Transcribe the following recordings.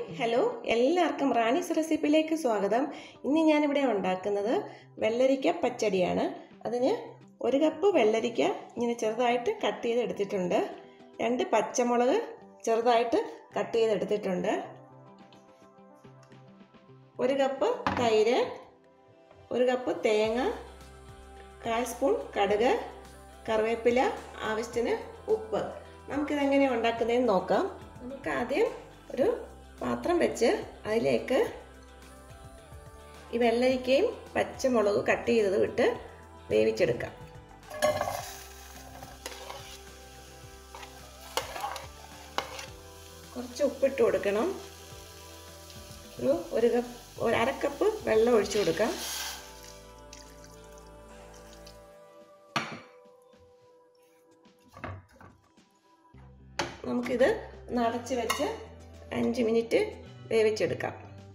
hello എല്ലാവർക്കും റാണീസ് റെസിപ്പിയിലേക്ക് സ്വാഗതം ഇന്ന് ഞാനിവിടെ ഉണ്ടാക്കുന്നത് വെള്ളരിക്ക പച്ചടിയാണ് അതിന് ഒരു കപ്പ് വെള്ളരിക്ക ഇങ്ങനെ ചെറുതായിട്ട് കട്ട് ചെയ്ത് എടുത്തിട്ടുണ്ട് രണ്ട് പച്ചമുളക് ചെറുതായിട്ട് കട്ട് ചെയ്തെടുത്തിട്ടുണ്ട് ഒരു കപ്പ് തൈര് ഒരു കപ്പ് തേങ്ങ കാൽ സ്പൂൺ കടുക് കറിവേപ്പില ആവശ്യത്തിന് ഉപ്പ് നമുക്കിതെങ്ങനെയാണ് ഉണ്ടാക്കുന്നതെന്ന് നോക്കാം നമുക്ക് ആദ്യം ഒരു പാത്രം വെച്ച് അതിലേക്ക് ഈ വെള്ളരിക്കയും പച്ചമുളകും കട്ട് ചെയ്തത് വിട്ട് വേവിച്ചെടുക്കാം കുറച്ച് ഉപ്പിട്ട് കൊടുക്കണം ഒരു ഒരു കപ്പ് ഒരു അര കപ്പ് വെള്ളം ഒഴിച്ചു കൊടുക്കാം നമുക്കിത് നടച്ച് വെച്ച് അഞ്ച് മിനിറ്റ് വേവിച്ചെടുക്കാം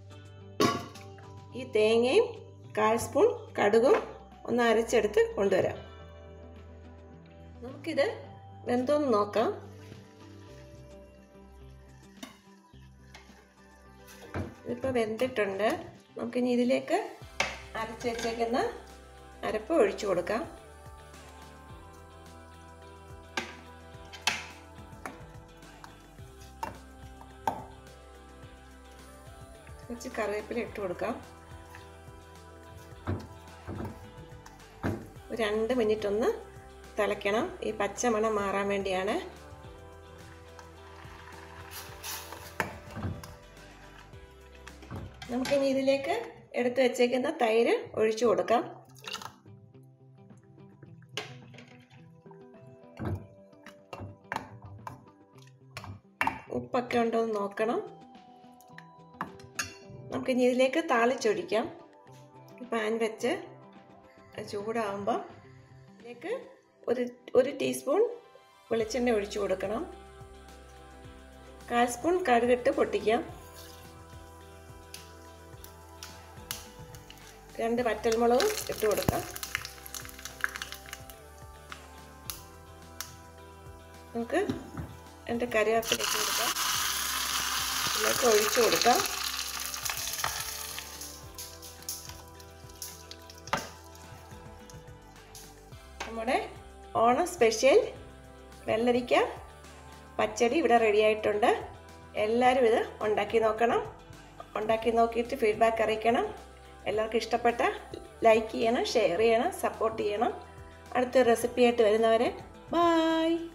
ഈ തേങ്ങയും കാൽ സ്പൂൺ കടുകും ഒന്ന് അരച്ചെടുത്ത് കൊണ്ടുവരാം നമുക്കിത് വെന്തോന്ന് നോക്കാം ഇതിപ്പോൾ വെന്തിട്ടുണ്ട് നമുക്കിനി ഇതിലേക്ക് അരച്ച് വെച്ചേക്കുന്ന അരപ്പ് ഒഴിച്ചു കൊടുക്കാം കുറച്ച് കറിവേപ്പില ഇട്ട് കൊടുക്കാം ഒരു രണ്ട് മിനിറ്റ് ഒന്ന് തിളയ്ക്കണം ഈ പച്ചമണം മാറാൻ വേണ്ടിയാണ് നമുക്കിനി ഇതിലേക്ക് എടുത്തു വെച്ചേക്കുന്ന തൈര് ഒഴിച്ചു കൊടുക്കാം ഉപ്പൊക്കെ ഉണ്ടോ എന്ന് നോക്കണം നമുക്കിനി ഇതിലേക്ക് താളിച്ചൊഴിക്കാം പാൻ വെച്ച് ചൂടാകുമ്പോൾ ഇതിലേക്ക് ഒരു ഒരു ടീസ്പൂൺ വെളിച്ചെണ്ണ ഒഴിച്ചു കൊടുക്കണം കാൽ സ്പൂൺ കടുകിട്ട് പൊട്ടിക്കാം രണ്ട് വറ്റൽമുളകും ഇട്ട് കൊടുക്കാം നമുക്ക് രണ്ട് കറിവേപ്പില ഇട്ട് കൊടുക്കാം ഇതിലേക്ക് ഒഴിച്ചു കൊടുക്കാം നമ്മുടെ ഓണം സ്പെഷ്യൽ വെള്ളരിക്ക പച്ചടി ഇവിടെ റെഡി ആയിട്ടുണ്ട് എല്ലാവരും ഇത് ഉണ്ടാക്കി നോക്കണം ഉണ്ടാക്കി നോക്കിയിട്ട് ഫീഡ്ബാക്ക് അറിയിക്കണം എല്ലാവർക്കും ഇഷ്ടപ്പെട്ട ലൈക്ക് ചെയ്യണം ഷെയർ ചെയ്യണം സപ്പോർട്ട് ചെയ്യണം അടുത്ത റെസിപ്പി ആയിട്ട് വരുന്നവരെ ബായ്